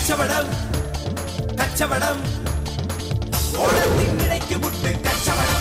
കച്ചവടം കച്ചവടം ഓണത്തിനിടയ്ക്ക് മുട്ട് കച്ചവടം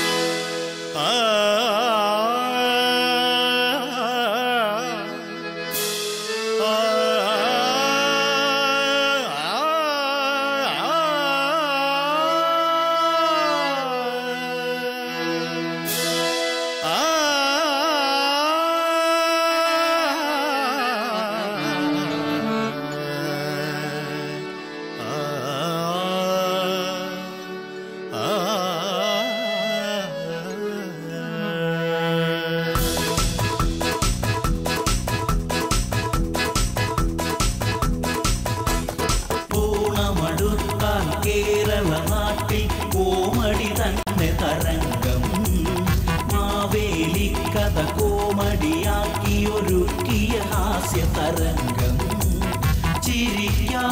ഓണമെടുത്താൽ കേരള നാട്ടിൽ കോമഡി തന്നെ തരംഗം മാവേലി കഥ കോമഡിയാക്കി ഒരുക്കിയ ഹാസ്യ തരംഗം ചിരിക്കാൻ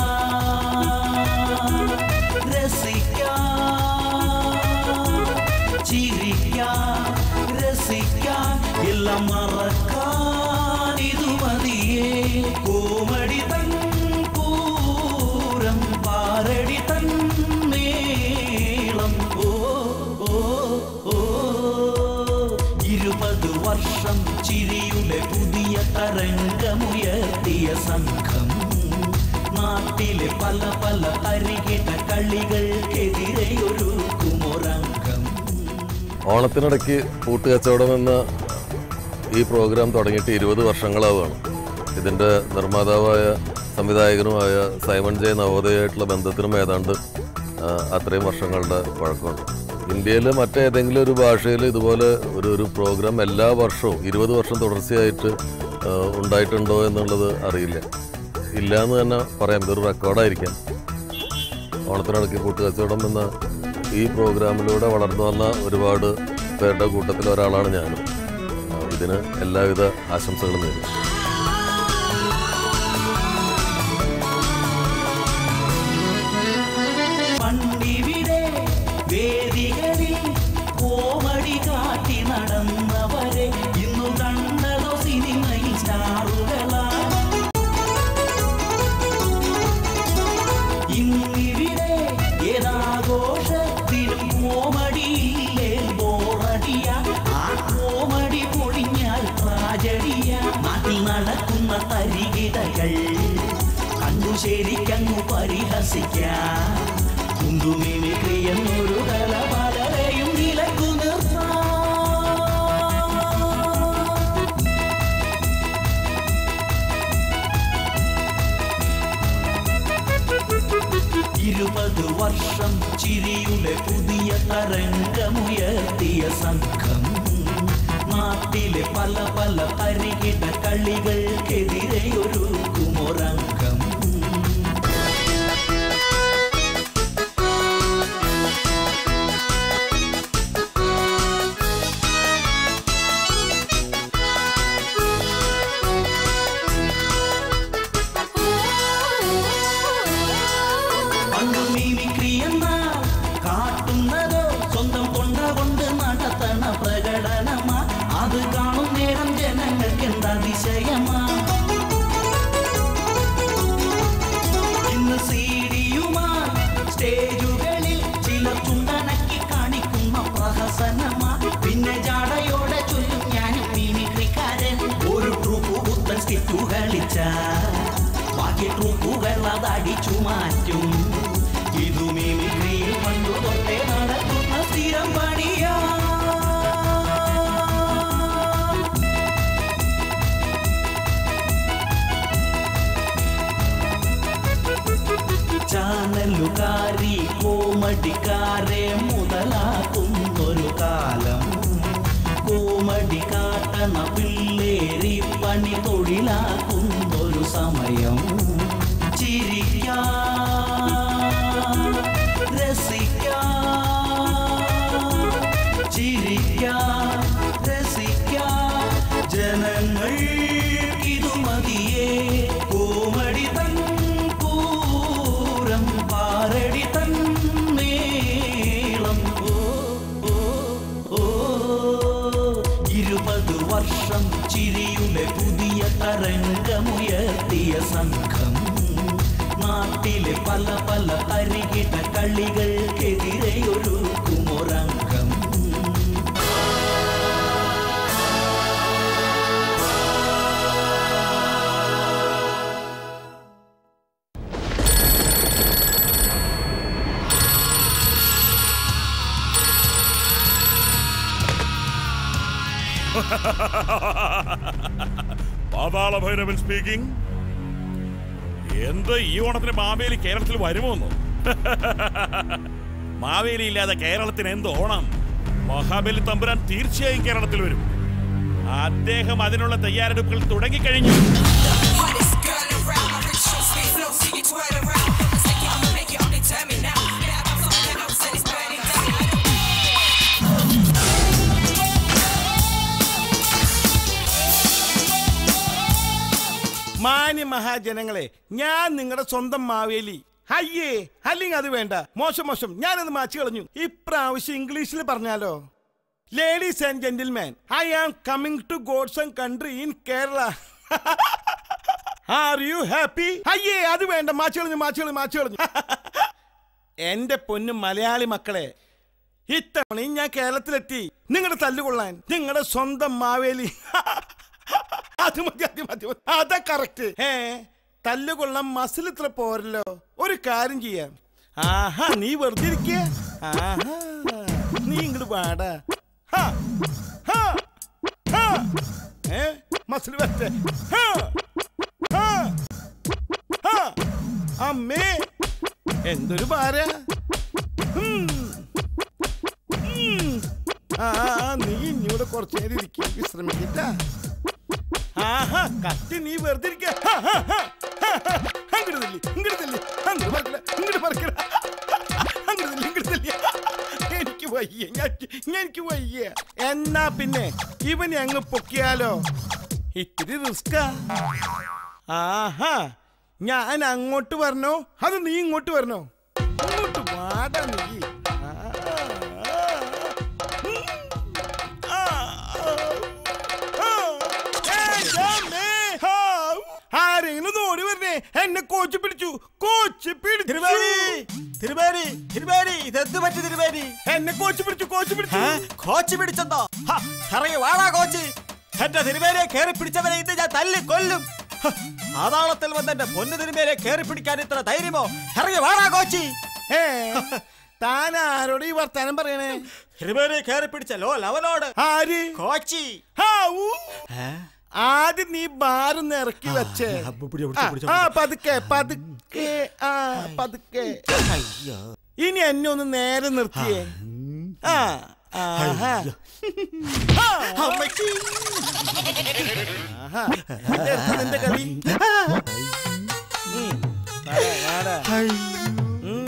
രസിക്കാൻ ചിരിക്കാൻ രസിക്കാൻ എല്ലാം മറക്കാൻ ഇത് മതിയേ കോമഡി തൻ പൂരം പാരടി തൻ മേളം ഓ ഓ ഓ ഇരുപത് വർഷം ചിരിയുടെ പുതിയ തരംഗമുയർത്തിയ സംഘം നാട്ടിലെ പല പല അരികിട കളികൾക്കെതിരെ ഒരുക്കുമൊരംഗം ഓണത്തിനിടയ്ക്ക് കൂട്ടുകച്ചവടം എന്ന ഈ പ്രോഗ്രാം തുടങ്ങിയിട്ട് ഇരുപത് വർഷങ്ങളാവുകയാണ് ഇതിൻ്റെ നിർമ്മാതാവായ സംവിധായകനുമായ സൈമൺ ജെ നവോദയമായിട്ടുള്ള ബന്ധത്തിനും ഏതാണ്ട് ആ, അത്രയും വർഷങ്ങളുടെ പഴക്കമുണ്ട് ഇന്ത്യയിൽ മറ്റേതെങ്കിലും ഒരു ഭാഷയിൽ ഇതുപോലെ ഒരു ഒരു പ്രോഗ്രാം എല്ലാ വർഷവും ഇരുപത് വർഷം തുടർച്ചയായിട്ട് ആ, ഉണ്ടായിട്ടുണ്ടോ എന്നുള്ളത് അറിയില്ല ഇല്ല എന്ന് തന്നെ പറയാം ഇതൊരു റെക്കോർഡായിരിക്കാം ഓണത്തിനിടയ്ക്ക് കൂട്ടുകച്ചവടം എന്ന ഈ പ്രോഗ്രാമിലൂടെ വളർന്നു വന്ന ഒരുപാട് പേരുടെ കൂട്ടത്തിൽ ഒരാളാണ് ഞാനും ആ, ഇതിന് എല്ലാവിധ ആശംസകളും നേരും പണ്ടിവിടെ വേദികളിൽ കോമഡി കാട്ടി നടന്നവരെ ഇന്നു കണ്ടതോ സിനിമയിൽ സ്റ്റാറുകളാണ് ഇന്നിവിടെ ഏതാഘോഷത്തിലും കോമഡിയില്ലേ ബോറടിയ ആ കോമഡി പൊളിഞ്ഞാൽ ട്രാജഡിയ നാട്ടിൽ നടക്കുന്ന തരികിടകൾ കണ്ടു ശരിക്കങ്ങു പരിഹസിക്കാം കുണ്ടുമിമിക്രി എന്നൊരു കല പലരെയും വിലക്കു നിർത്താം ഇരുപത് വർഷം ചിരിയുടെ പുതിയ തരംഗമുയർത്തിയ സംഘം നാട്ടിലെ പല പല പരികിട കളികൾക്കെതിരെ ഒരുക്കുമൊരംഗം പണ്ടു മിമിക്രി എന്നാൽ കാട്ടുന്നതോ സ്വന്തം കൊണ്ട കൊണ്ട് നടത്തണ പ്രകടനമാ അത് കാണും നേരം ജനങ്ങൾക്ക് എന്താ അതിശയമാ ഇന്ന് സീഡിയുമാ സ്റ്റേജുകളിൽ ചില ചുണ്ടനക്കി കാണിക്കുന്ന പ്രഹസനമാ പിന്നെ ജാടയോടെ ചൊല്ലും ഞാനും മിമിക്രിക്കാരൻ ഒരു ട്രൂപ്പ് പുത്തൻ സ്കിറ്റു കളിച്ച ബാക്കി ട്രൂപ്പുകൾ അത് അടിച്ചു മാറ്റും ഇതു മിമിക്രിയിൽ പണ്ടു തൊട്ടേ നടക്കുന്ന സ്ഥിരം പണിയാ ചാനലുകാരി കോമഡിക്കാരെ മുതലാക്കുന്നൊരു കാലം കോമഡി കാട്ടണ പിള്ളേരി പണി തൊഴിലാക്കുന്നൊരു സമയം ചിരിക്കാൻ രസിക്കാൻ ചിരിക്കാൻ രസിക്കാൻ ജനങ്ങൾ ഇതു മതിയേ കോമഡി തൻ പൂരം പാരടി തൻ മേളം ഓ ഓ ഓ ഇരുപത് വർഷം ചിരിയുടെ പുതിയ തരംഗമുയർത്തിയ സംഘം നാട്ടിലെ പല പല തരികിട കളികൾക്കെതിരെ ഒരുക്കുമൊരംഗം പാതാള ഭൈരവൻ സ്പീക്കിംഗ് എന്ത് ഈ ഓണത്തിന് മാവേലി കേരളത്തിൽ വരുമോന്നോ മാവേലി ഇല്ലാതെ കേരളത്തിന് എന്ത് ഓണം മഹാബലി തമ്പുരാൻ തീർച്ചയായും കേരളത്തിൽ വരും അദ്ദേഹം അതിനുള്ള തയ്യാറെടുപ്പുകൾ തുടങ്ങിക്കഴിഞ്ഞു Hottest girl around, my rich show sweet flow, she get twirl around. It's like I'ma make it, only tell me now. Bad box on the house and it's burning down. മാന്യ മഹാജനങ്ങളെ ഞാൻ നിങ്ങളുടെ സ്വന്തം മാവേലി അയ്യേ അല്ലെങ്കിൽ അത് വേണ്ട മോശം മോശം ഞാനത് മാച്ചു കളഞ്ഞു ഇപ്രാവശ്യം ഇംഗ്ലീഷിൽ പറഞ്ഞാലോ ladies and gentleman I am coming to God's and country in Kerala are you happy അയ്യേ അത് വേണ്ട മാച്ചു കളഞ്ഞു മാച്ചു കളഞ്ഞു മാച്ചു കളഞ്ഞു എന്റെ പൊന്നു മലയാളി മക്കളെ ഇത്തവണയും ഞാൻ കേരളത്തിലെത്തി നിങ്ങളുടെ തല്ലുകൊള്ളാൻ നിങ്ങളുടെ സ്വന്തം മാവേലി അത് മതി അത് മതി മതി. അതാ കറക്റ്റ് ഏ തല്ലുകൊള്ളാൻ മസിൽ ഇത്ര പോരല്ലോ ഒരു കാര്യം ചെയ്യാം ആഹാ നീ വെറുതെ ഇരിക്കുക ആഹാ നീ ഇങ്ങോട്ട് പാടാ ഹാ, ഹാ, ഹാ. ഏ മസിൽ വരട്ടെ ഹാ, ഹാ, ഹാ. അമ്മേ എന്തൊരു പാര ഉം. ഉം. ആ ആ, ആ, നീ ഇനിയൂടെ കുറച്ചു നേരം ഇരിക്കുക വിശ്രമിക്കട്ടാ ആഹാ കത്തി നീ വെറുതെ ഇരിക്ക അങ്ങോട്ട് തല്ലി ഇങ്ങോട്ട് തല്ലി അങ്ങോട്ട് പറക്കില്ല ഇങ്ങോട്ട് പറക്കില്ല അങ്ങോട്ട് തല്ലി ഇങ്ങോട്ട് തല്ലി എനിക്ക് വയ്യ ഞാൻ ഞാൻ എനിക്ക് വയ്യ എന്നാ പിന്നെ ഇവനെ അങ്ങ് പൊക്കിയാലോ ഇത്തിരി റിസ്കാ ആഹാ ഞാൻ അങ്ങോട്ട് വരണോ അത് നീ ഇങ്ങോട്ട് വരണോ ഇങ്ങോട്ട് വാടാ നീ ആ, ആ, ആ, ആ. ആരെങ്കിലും ഓടി വരണേ എന്നെ കോച്ച് പിടിച്ചു കോച്ച് പിടിച്ചു തിരുമേനി തിരുമേനി ഇതെന്ത് പറ്റി തിരുമേനി എന്നെ കോച്ച് പിടിച്ചു കോച്ച് പിടിച്ചു ഏ? കോച്ച് പിടിച്ചെന്നോ ഹ, ഇറങ്ങി വാടാ കോച്ച് എന്റെ തിരുമേനിയെ കേറി പിടിച്ചവനെ ഇന്ന് ഞാൻ തല്ലി കൊല്ലും ഹ, പാതാളത്തിൽ വന്ന് എന്റെ പൊന്നു തിരുമേനിയെ കേറി പിടിക്കാൻ ഇത്ര ധൈര്യമോ ഇറങ്ങി വാടാ കോച്ചി ഏ താൻ ആരോട് ഈ വർത്താനം പറയണേ തിരുമേനിയെ കേറി പിടിച്ചല്ലോ ലവനോട് ആര് കോച്ചി ആ, ഊ. ആദ്യം നീ ബാറൊന്ന് ഇറക്കി വെച്ചേ ആ, പിടിച്ചോ, പിടിച്ചോ, ആ, പിടിച്ചോ, ആ പതുക്കെ പതുക്കെ ആ പതുക്കെ ഇനി എന്നെ ഒന്ന് നേരെ നിർത്തിയേ ആ ആഹാ. ആ, അമ്മച്ചി. ആഹാ. ഇതെടുത്ത നിന്റെ കളി ഉം. വാടാ, വാടാ. ഉം.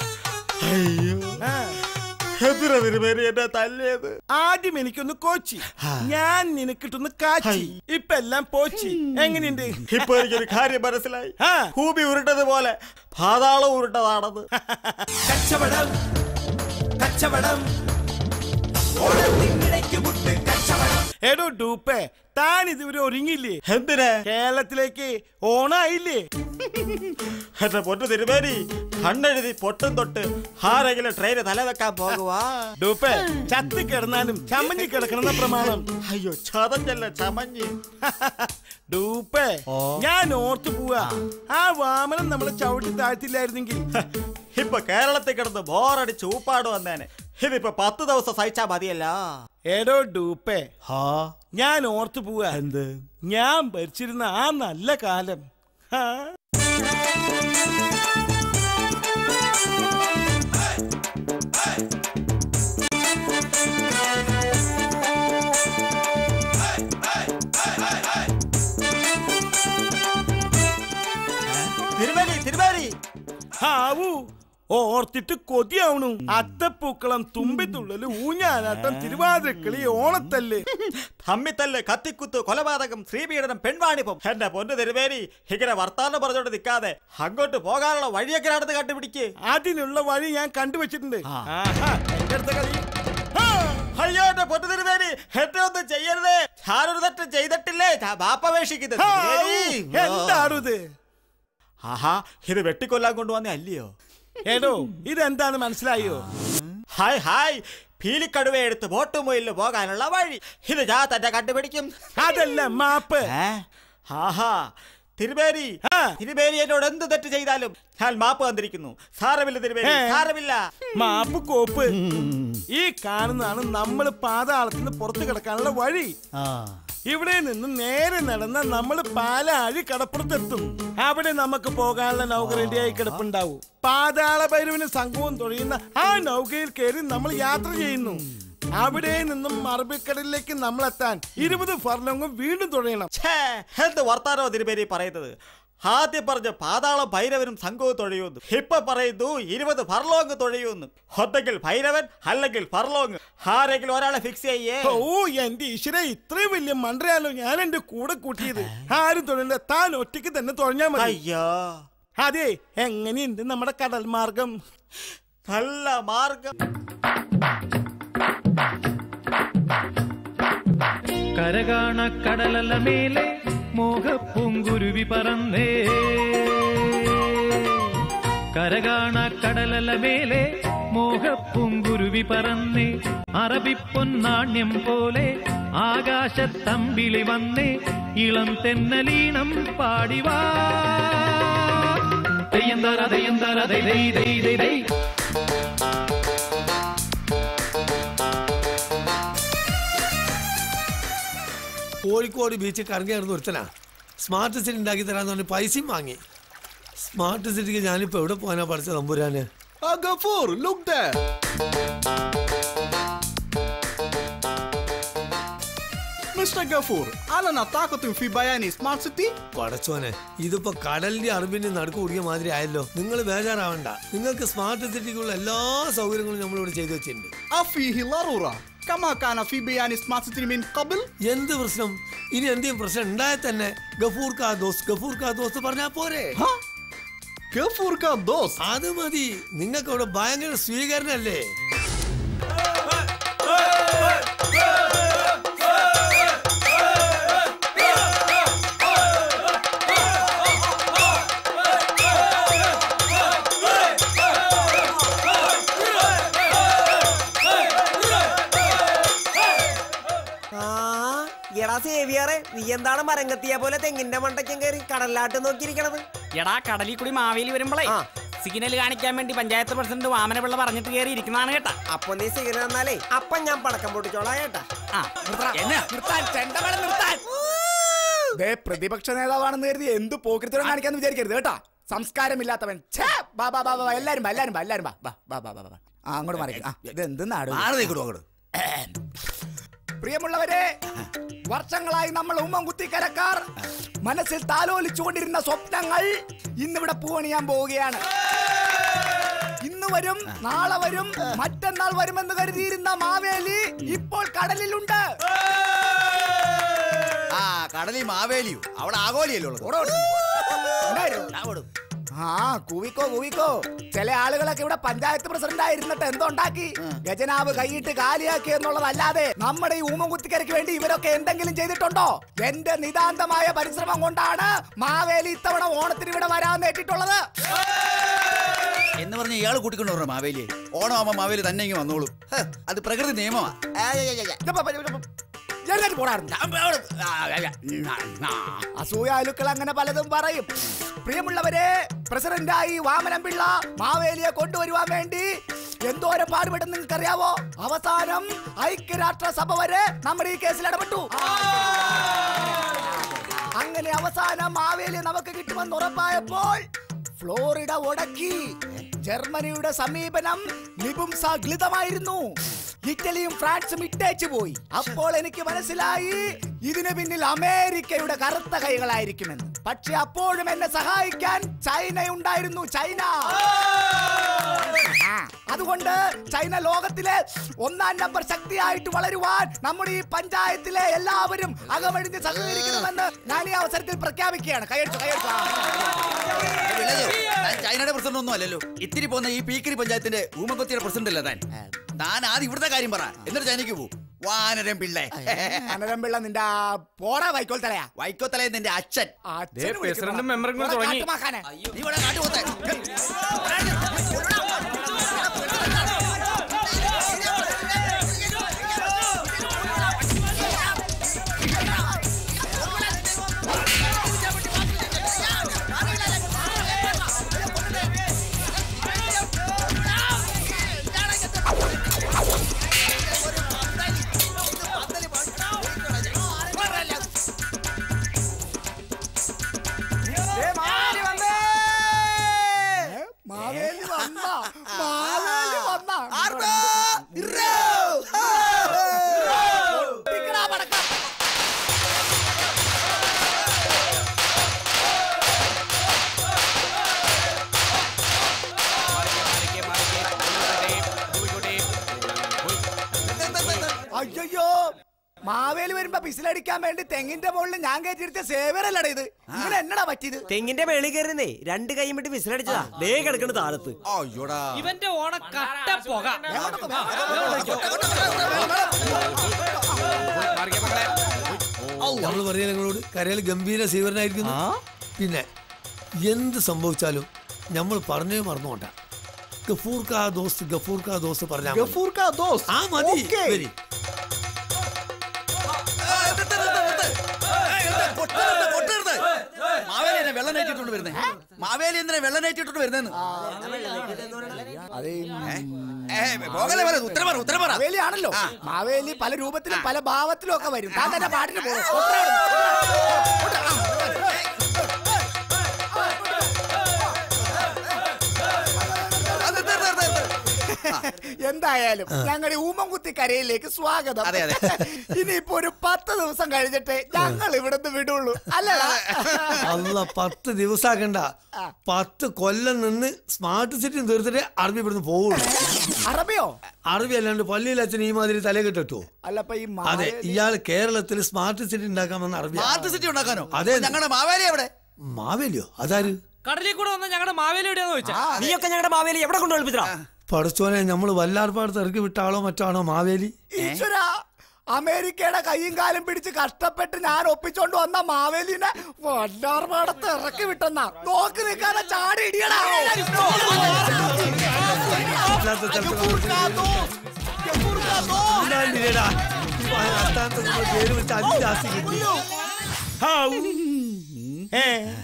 ആ. എന്തിനാ തിരുമേനി എന്നെ തല്ലിയത് ആദ്യം എനിക്കൊന്ന് കോച്ചി ഞാൻ നിനക്കിട്ടൊന്ന് കാച്ചി ഇപ്പൊ എല്ലാം പോച്ചി എങ്ങനെയുണ്ട് ഇപ്പൊ എനിക്കൊരു കാര്യം മനസ്സിലായി ആ. ഭൂമി ഉരുണ്ടത് പോലെ പാതാളം ഉരുണ്ടതാണെന്ന് കച്ചവടം കച്ചവടം ഓണത്തിനിടയ്ക്ക് മുട്ട് കച്ചവടം എടോ ഡൂപ്പേ താൻ ഇതുവരെ ഒരുങ്ങിയില്ലേ എന്തിനാ കേരളത്തിലേക്ക് ഓണായില്ലേ എന്റെ പൊന്നു തിരുമേനി കണ്ണെഴുതി പൊട്ടും തൊട്ട് ആരെങ്കിലും ട്രെയിന് തല വെക്കാൻ പോകുവാ ഡൂപ്പേ ചത്തി കിടന്നാലും ചമ്മഞ്ഞി കിടക്കണമെന്ന പ്രമാണം അയ്യോ ചതഞ്ഞല്ല ചമഞ്ഞ് ഡൂപ്പേ ഞാൻ ഓർത്തു പോവാ ആ വാമനം നമ്മളെ ചവിട്ടി താഴ്ത്തില്ലായിരുന്നെങ്കിൽ ഇപ്പൊ കേരളത്തിൽ കിടന്ന് ബോറടിച്ച് ഊപ്പാട് വന്നേനെ ഇതിപ്പോ പത്ത് ദിവസം സഹിച്ചാ മതിയല്ല എടോ ഡൂപ്പേ ഹാ ഞാൻ ഓർത്തു പോവാ എന്ത് ഞാൻ ഭരിച്ചിരുന്ന ആ നല്ല കാലം ആ. തിരുമേനി തിരുമേനി ഹാവൂ ഓർത്തിട്ട് കൊതിയാവണു അത്തപ്പൂക്കളം തുമ്പിത്തുള്ളല് ഊഞ്ഞാനാട്ടം തിരുവാതിരക്കളി ഓണത്തല്ല് തമ്മിത്തല്ല് കത്തിക്കുത്ത് കൊലപാതകം ശ്രീപീഡനം പെൺവാണിപ്പം എന്റെ പൊന്നു തിരുമേനി ഇങ്ങനെ വർത്താനം പറഞ്ഞോണ്ട് നിൽക്കാതെ അങ്ങോട്ട് പോകാനുള്ള വഴിയൊക്കെ നടന്ന് കണ്ടുപിടിക്ക് അതിനുള്ള വഴി ഞാൻ കണ്ടുവച്ചിട്ടുണ്ട് ആ. ആഹാ, എന്റെ അടുത്ത കളി ആ, അയ്യോ എന്റെ പൊന്നു തിരുമേനി എന്നെ ഒന്നും ചെയ്യരുതേ ഞാനൊരു തെറ്റ് ചെയ്തിട്ടില്ലേ ഞാൻ മാപ്പപേക്ഷിക്കുന്നത് ഹാവൂ, തിരുമേനി. എന്താണു ഇത് ആഹാ ഇത് വെട്ടിക്കൊല്ലാൻ കൊണ്ടുവന്നേ അല്ലയോ ഏടോ ഇതെന്താന്ന് മനസ്സിലായോ ഹായ് ഹായ് പീലിക്കടുവ എടുത്ത് ബോട്ടുമൊയില് പോകാനുള്ള വഴി ഇത് ഞാൻ തന്നെ കണ്ടുപിടിക്കും അതല്ല മാപ്പ് ഏ? ആഹാ തിരുമേനി ആ. തിരുമേനി എന്നോട് എന്ത് തെറ്റ് ചെയ്താലും ഞാൻ മാപ്പ് തന്നിരിക്കുന്നു സാരമില്ല തിരുമേനി ഏ. സാരമില്ല മാപ്പ് കോപ്പ് ഈ കാണുന്നതാണ് നമ്മൾ പാതാളത്തിൽ നിന്ന് പുറത്തു കിടക്കാനുള്ള വഴി ഇവിടെ നിന്ന് നേരെ നടന്ന നമ്മൾ പാലാഴി കടപ്പുറത്തെത്തും അവിടെ നമുക്ക് പോകാനുള്ള നൗക റെഡിയായി കിടപ്പുണ്ടാവും പാതാള ഭൈരവിന് സംഘവും തുഴയുന്ന ആ നൗകയിൽ കയറി നമ്മൾ യാത്ര ചെയ്യുന്നു അവിടെ നിന്നും അറബിക്കടലിലേക്ക് നമ്മൾ എത്താൻ ഇരുപത് ഫർലങ്ങും വീണ്ടും തുഴയണം ഛേ, എന്ത് വർത്താനോ തിരുമേനി പറയുന്നത് ആദ്യം പറഞ്ഞ പാതാള ഭൈരവനും സംഘവും തുഴയുന്നു ഇപ്പൊ പറയുന്നു ഇരുപത് ഫർലോങ് തുഴയുന്നു ഒന്നെങ്കിൽ ഭൈരവൻ അല്ലെങ്കിൽ ഫർലോങ് ആരെങ്കിലും ഒരാളെ ഫിക്സ് ചെയ്യേ ഓ എന്റെ ഈശ്വര ഇത്രയും വലിയ മണ്ടയാലോ ഞാൻ എന്റെ കൂടെ കൂട്ടിയത് ആരും തുഴണ്ട താൻ ഒറ്റയ്ക്ക് തന്നെ തുഴഞ്ഞാ മതി അയ്യോ അതെ എങ്ങനെയുണ്ട് നമ്മുടെ കടൽ മാർഗം നല്ല മാർഗം കരകാണ കടലല മേലെ മോഹപ്പൂങ്കുരുവി പറന്നേ കരകാണ കടലല മേലെ മോഹപ്പൂങ്കുരുവി പറന്നേ അറബിപ്പൊന്നാണ്യം പോലെ ആകാശത്തമ്പിളി വന്നേ ഇളം തെന്നലീണം പാടിവാ തെയ്യന്താര തെയ്യന്താര ദൈ ദൈ ദൈ ദൈ ദൈ കോഴിക്കോട് ബീച്ചിൽ കറങ്ങി നടന്ന് ഒരുത്തനാ സ്മാർട്ട് സിറ്റി ഉണ്ടാക്കി തരാന്ന് പറഞ്ഞ് പൈസയും വാങ്ങി സ്മാർട്ട് സിറ്റിക്ക് ഞാനിപ്പോ എവിടെ പോകാനാ പഠിച്ച തമ്പുരാന് Gafoor look there mister Gafoor അലന താക്കത്തും ഫി ബയാനി സ്മാർട്ട് സിറ്റി പടച്ചോനെ ഇതിപ്പോ കടലിന്റെ അറിവിന്റെ നടുക്ക് കുടിയ മാതിരി ആയല്ലോ നിങ്ങൾ ബേജാറാവണ്ട നിങ്ങൾക്ക് സ്മാർട്ട് സിറ്റിക്കുള്ള എല്ലാ സൗകര്യങ്ങളും നമ്മളിവിടെ ചെയ്തു വെച്ചിട്ടുണ്ട് അഫീഹി ലറൂറ കമാ കാന ഫി ബയാനി സ്മാർട്ട് സിറ്റി മിൻ ഖബൽ എന്ത് പ്രശ്നം ഇനി എന്തെങ്കിലും പ്രശ്നം ഉണ്ടായാൽ തന്നെ ഗഫൂർ കാ ദോസ് ഗഫൂർ കാ ദോസ് പറഞ്ഞാ പോരെ ഗഫൂർ കാ ദോസ് അത് മതി നിങ്ങൾക്ക് അവിടെ ഭയങ്കര സ്വീകരണല്ലേ ആ എടാ സേവിയറെ നീ എന്താണ് മരങ്കത്തിയ പോലെ തെങ്ങിന്റെ മണ്ടയ്ക്കും കയറി കടലാട്ട് നോക്കിയിരിക്കണത് എടാ കടലിൽ കൂടി മാവേലി വരുമ്പോഴേ ആ. സിഗ്നൽ കാണിക്കാൻ വേണ്ടി പഞ്ചായത്ത് പ്രസിഡന്റ് വാമനപിള്ള പറഞ്ഞിട്ട് കയറി ഇരിക്കുന്നതാണ് കേട്ടാ അപ്പൊ നീ സിഗ്നൽ തന്നാലേ അപ്പൊ ഞാൻ പടക്കം പൊട്ടിച്ചോളാം കേട്ടാ ആ എന്നാ നിർത്താൻ ചെണ്ടമേളം നിർത്താൻ ദേ പ്രതിപക്ഷ നേതാവാണെന്ന് കരുതി എന്ത് പോക്കൃത്തരം കാണിക്കാന്ന് വിചാരിക്കരുത് കേട്ടാ സംസ്കാരമില്ലാത്തവൻ ഛേ, ബാ ബാ ബാ ബാ, എല്ലാരും ബാ എല്ലാരും ബാ എല്ലാരും ബാ ബാ ബാ ബാ ബാ, ബാ ആ അങ്ങോട്ട് മാറി ആ ഇത് എന്ത് നാട് പ്രിയമുള്ളവരെ വർഷങ്ങളായി നമ്മൾ ഉമ്മം കുത്തിക്കരക്കാർ മനസ്സിൽ താലോലിച്ചുകൊണ്ടിരുന്ന സ്വപ്നങ്ങൾ ഇന്നിവിടെ പൂവണിയാൻ പോവുകയാണ് ഇന്ന് വരും നാളെ വരും മറ്റന്നാൾ വരുമെന്ന് കരുതിയിരുന്ന മാവേലി ഇപ്പോൾ കടലിലുണ്ട് ആ കടലിൽ മാവേലിയോ അവിടെ ആഗോലിയല്ലോ ഉള്ളത് ഓടോ, ഓടോ. ആ കൂവിക്കോ കൂവിക്കോ ചില ആളുകളൊക്കെ ഇവിടെ പഞ്ചായത്ത് പ്രസിഡന്റ് ആയിരുന്നിട്ട് എന്തുണ്ടാക്കി ഗജനാവ് കൈയിട്ട് കാലിയാക്കി എന്നുള്ളതല്ലാതെ നമ്മുടെ ഈ ഊമകുത്തിക്കരയ്ക്ക് വേണ്ടി ഇവരൊക്കെ എന്തെങ്കിലും ചെയ്തിട്ടുണ്ടോ എന്റെ നിതാന്തമായ പരിശ്രമം കൊണ്ടാണ് മാവേലി ഇത്തവണ ഓണത്തിന് ഇവിടെ വരാൻ നേട്ടിട്ടുള്ളത് എന്ന് പറഞ്ഞ ഇയാൾ കൂട്ടിക്കൊണ്ട് വരണം മാവേലിയെ ഓണമാകുമ്പോ മാവേലി തന്നെ ഇങ്ങ് വന്നോളൂ ഹ്, അത് പ്രകൃതി നിയമമാ എഴുന്നേറ്റ് പോടായിരുന്നു അസൂയാലുക്കൾ അങ്ങനെ പലതും പറയും പ്രിയമുള്ളവരെ പ്രസിഡന്റായി വാമനം പിള്ള മാവേലിയെ കൊണ്ടുവരുവാൻ വേണ്ടി എന്തോരം പാടുപെട്ടെന്ന് നിങ്ങൾക്കറിയാവോ അവസാനം ഐക്യരാഷ്ട്ര സഭ വരെ നമ്മുടെ ഈ കേസിൽ ഇടപെട്ടു അങ്ങനെ അവസാനം മാവേലി നമുക്ക് കിട്ടുമെന്ന് ഉറപ്പായപ്പോൾ ഫ്ലോറിഡ ഉടക്കി ജർമ്മനിയുടെ സമീപനം നിപുംസാഗ്ലിതമായിരുന്നു ഇറ്റലിയും ഫ്രാൻസും ഇട്ടേച്ചു പോയി അപ്പോൾ എനിക്ക് മനസ്സിലായി ഇതിനു പിന്നിൽ അമേരിക്കയുടെ കറുത്ത കൈകളായിരിക്കുമെന്ന് പക്ഷെ അപ്പോഴും എന്നെ സഹായിക്കാൻ ചൈന ഉണ്ടായിരുന്നു ചൈന ആ, അതുകൊണ്ട് ചൈന ലോകത്തിലെ ഒന്നാം നമ്പർ ശക്തിയായിട്ട് വളരുവാൻ നമ്മുടെ ഈ പഞ്ചായത്തിലെ എല്ലാവരും അകമഴിഞ്ഞ് സഹകരിക്കണമെന്ന് ഞാൻ ഈ അവസരത്തിൽ പ്രഖ്യാപിക്കുകയാണ് കൈയടിച്ചു കൈയടിച്ചു ആ. താൻ ചൈനയുടെ പ്രസിഡന്റ് ഒന്നും അല്ലല്ലോ ഇത്തിരി പോന്ന ഈ പീക്കിരി പഞ്ചായത്തിന്റെ ഊമക്കൊത്തിയുടെ പ്രസിഡന്റ് അല്ല താൻ താൻ ആദ്യം ഇവിടുത്തെ കാര്യം പറ എന്നിട്ട് ചൈനയ്ക്ക് പോകും വാനരം പിള്ളേ അനരം പിള്ള നിന്റെ ആ പോടാ വൈക്കോൽ തലയാ വൈക്കോത്തലേ നിന്റെ അച്ഛൻ അച്ഛന് പ്രസിഡന്റും വിളിക്കണോ? മെമ്പറും കൂടെ പോടാ തുടങ്ങി. കാട്ടുമാക്കാനെ. നീ ഇവിടെ കാട്ടുപോത്തെ മാവേലി വന്നാ മാവേലി വന്നാ ടിക്കടാ പടക്കം. അയ്യോ മാവേലി വരുമ്പോ പിസിലടിക്കാൻ വേണ്ടി തെങ്ങിന്റെ മുകളിൽ ഞാൻ കയറ്റിയിരുത്തിയ സേവരല്ലട ഇത് ഇങ്ങനെ എന്നടാ പറ്റിയത് തെങ്ങിന്റെ മേളിൽ കയറുന്നേ രണ്ട് കൈയും വിട്ട് വിസിലടിച്ചതാ ദേ കിടക്കണ താഴത്ത് അയ്യോടാ ഇവന്റെ ഓണ കട്ട പുക നമ്മൾ പറയാ നിങ്ങളോട് കരയിൽ ഗംഭീര സ്വീകരണമായിരിക്കുന്നു പിന്നെ എന്ത് സംഭവിച്ചാലും നമ്മൾ പറഞ്ഞേ മറന്നുകൊണ്ട ഗഫൂർ കാ ദോസ്ത് ഗഫൂർ കാ ദോസ്ത് പറഞ്ഞാൽ മതി. ഗഫൂർ കാ ദോസ്ത് ആ മതി ഓക്കേ. വരി. മാവേലി എന്നെ വെള്ളം നയിച്ചിട്ടുണ്ട് വരുന്നേ മാവേലി എന്തിനാ വെള്ളം നയിച്ചിട്ടുണ്ട് വരുന്നേന്ന് അതേ ഏ, പോകല്ലേ പോലെ ഉത്തരം പറ ഉത്തരം പറ മാവേലി ആണല്ലോ മാവേലി പല രൂപത്തിലും പല ഭാവത്തിലും ഒക്കെ വരും താൻ തന്നെ പാട്ടിന് പോകും അത് തീർ, തീർ, തീർ, തീർ. എന്തായാലും ഞങ്ങളുടെ ഊമംകുത്തി കരയിലേക്ക് സ്വാഗതം അതെ, അതെ. ഇനിയിപ്പോ ഒരു പത്ത് ദിവസം കഴിഞ്ഞിട്ട് ഞങ്ങൾ ഇവിടുന്ന് വിടുള്ളൂ അല്ലടാ അല്ല പത്ത് ദിവസാക്കണ്ട പത്ത് കൊല്ലം നിന്ന് സ്മാർട്ട് സിറ്റി തീർത്തിട്ട് അറബി ഇവിടുന്ന് പോവുള്ളൂ അറബിയോ അറബി അല്ലാണ്ട് പള്ളിയിൽ അച്ഛൻ ഈ മാതിരി തല കെട്ടോ അല്ലപ്പ ഈ അതെ മാവേലി- ഇയാൾ കേരളത്തിൽ സ്മാർട്ട് സിറ്റി ഉണ്ടാക്കാമെന്ന് അറബി സ്മാർട്ട് സിറ്റി ഉണ്ടാക്കാനോ അതെ. ഞങ്ങളുടെ മാവേലി എവിടെ മാവേലിയോ അതാര് കടലിൽ കൂടെ വന്ന ഞങ്ങളുടെ മാവേലി എവിടെയാന്ന് ചോദിച്ചാ നീയൊക്കെ ഞങ്ങളുടെ മാവേലി എവിടെ കൊണ്ട് ഒളിപ്പിച്ചാ പടച്ചോനെ നമ്മൾ വല്ലാർപ്പാടത്ത് ഇറക്കി വിട്ട ആളോ മറ്റാണോ മാവേലി ഈശ്വര അമേരിക്കയുടെ കൈയും കാലും പിടിച്ച് കഷ്ടപ്പെട്ട് ഞാൻ ഒപ്പിച്ചോണ്ട് വന്ന മാവേലിനെ വല്ലാർപാടത്ത് ഇറക്കി വിട്ടെന്നാ നോക്കി നിൽക്കാതെ ചാടി ഇടിയടാ ഉണ്ടാണ്ടില്ലേടാ. ഈ അസ്ഥാനത്ത് നമ്മുടെ പേര് വെച്ച് അഞ്ച് ജാസ്തി കിട്ടി ഹൗ ഏ